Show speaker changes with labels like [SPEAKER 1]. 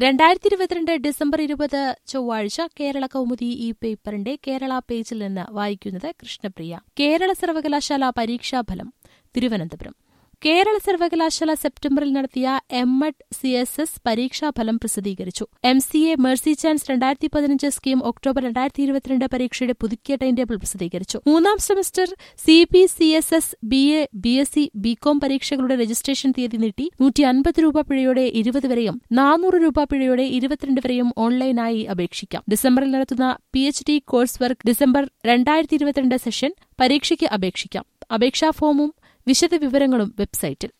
[SPEAKER 1] രണ്ടായിരത്തി ഇരുപത്തിരണ്ട് ഡിസംബർ ഇരുപത് ചൊവ്വാഴ്ച കേരള കൗമുദി ഈ പേപ്പറിന്റെ കേരള പേജിൽ നിന്ന് വായിക്കുന്നത് കൃഷ്ണപ്രിയ കേരള സർവകലാശാല പരീക്ഷാഫലം തിരുവനന്തപുരം കേരള സർവകലാശാല സെപ്റ്റംബറിൽ നടത്തിയ M Ed C S S പരീക്ഷാഫലം പ്രസിദ്ധീകരിച്ചു M C A mercy chance രണ്ടായിരത്തി പതിനഞ്ച് സ്കീം ഒക്ടോബർ രണ്ടായിരത്തി ഇരുപത്തിരണ്ട് പരീക്ഷയുടെ പുതുക്കിയ ടൈം ടേബിൾ പ്രസിദ്ധീകരിച്ചു മൂന്നാം semester C P C S S B A B S C B Com പരീക്ഷകളുടെ രജിസ്ട്രേഷൻ തീയതി നീട്ടി നൂറ്റി അൻപത് രൂപ പിഴയോടെ ഇരുപത് വരെയും നാനൂറ് രൂപ പിഴയോടെ ഇരുപത്തിരണ്ട് വരെയും ഓൺലൈനായി അപേക്ഷിക്കാം ഡിസംബറിൽ നടത്തുന്ന P H D course work December രണ്ടായിരത്തി ഇരുപത്തിരണ്ട് സെഷൻ പരീക്ഷയ്ക്ക് അപേക്ഷിക്കാം അപേക്ഷാ ഫോമും വിശദവിവരങ്ങളും വെബ്സൈറ്റിൽ